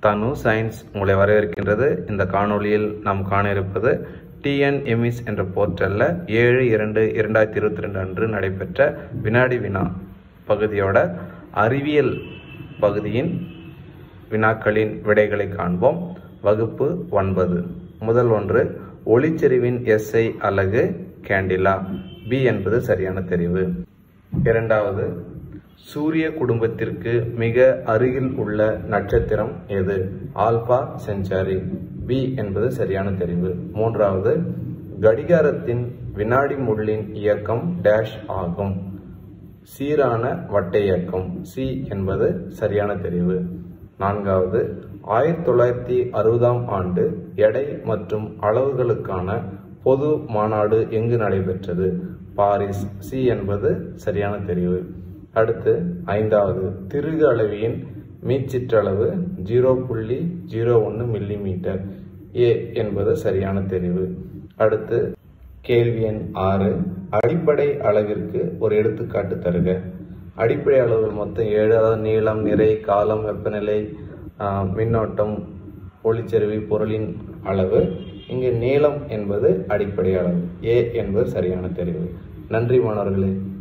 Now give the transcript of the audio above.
தனு சயின்ஸ் உங்களை வரவேற்கின்றது இந்த காணொளியில் நாம் காண இருப்பது டிஎன்எம்இஸ் என்ற போர்ட்டலில் ஏழு இரண்டு இரண்டாயிரத்தி இருபத்தி ரெண்டு அன்று நடைபெற்ற வினாடி வினா பகுதியோட அறிவியல் பகுதியின் வினாக்களின் விடைகளை காண்போம் வகுப்பு ஒன்பது முதல் ஒன்று ஒளிச்செறிவின் எஸ்ஐ அலகு கேண்டிலா பி என்பது சரியான தெரிவு இரண்டாவது சூரிய குடும்பத்திற்கு மிக அருகில் உள்ள நட்சத்திரம் எது ஆல்பா செஞ்சாரி பி என்பது சரியான தெரிவு மூன்றாவது கடிகாரத்தின் வினாடி முள்ளின் இயக்கம் டேஷ் ஆகும் சீரான வட்ட இயக்கம் சி என்பது சரியான தெரிவு நான்காவது ஆயிரத்தி தொள்ளாயிரத்தி அறுபதாம் ஆண்டு எடை மற்றும் அளவுகளுக்கான பொது மாநாடு எங்கு நடைபெற்றது பாரிஸ் சி என்பது சரியான தெரிவு அடுத்து ஐந்தாவது திருகு அளவியின் மீச்சிற்றளவு ஜீரோ புள்ளி ஜீரோ ஒன்று மில்லி மீட்டர் ஏ என்பது சரியான தெரிவு அடுத்து கேள்வி எண் ஆறு அடிப்படை அளவிற்கு ஒரு எடுத்துக்காட்டு தருக அடிப்படை அளவுகள் மொத்தம் ஏழு அதாவது நீளம் நிறை காலம் வெப்பநிலை ஆஹ், மின்னோட்டம் ஒளிச்செறிவு பொருளின் அளவு இங்கு நீளம் என்பது அடிப்படை அளவு ஏ என்பது சரியான தெரிவு நன்றி மாணவர்களே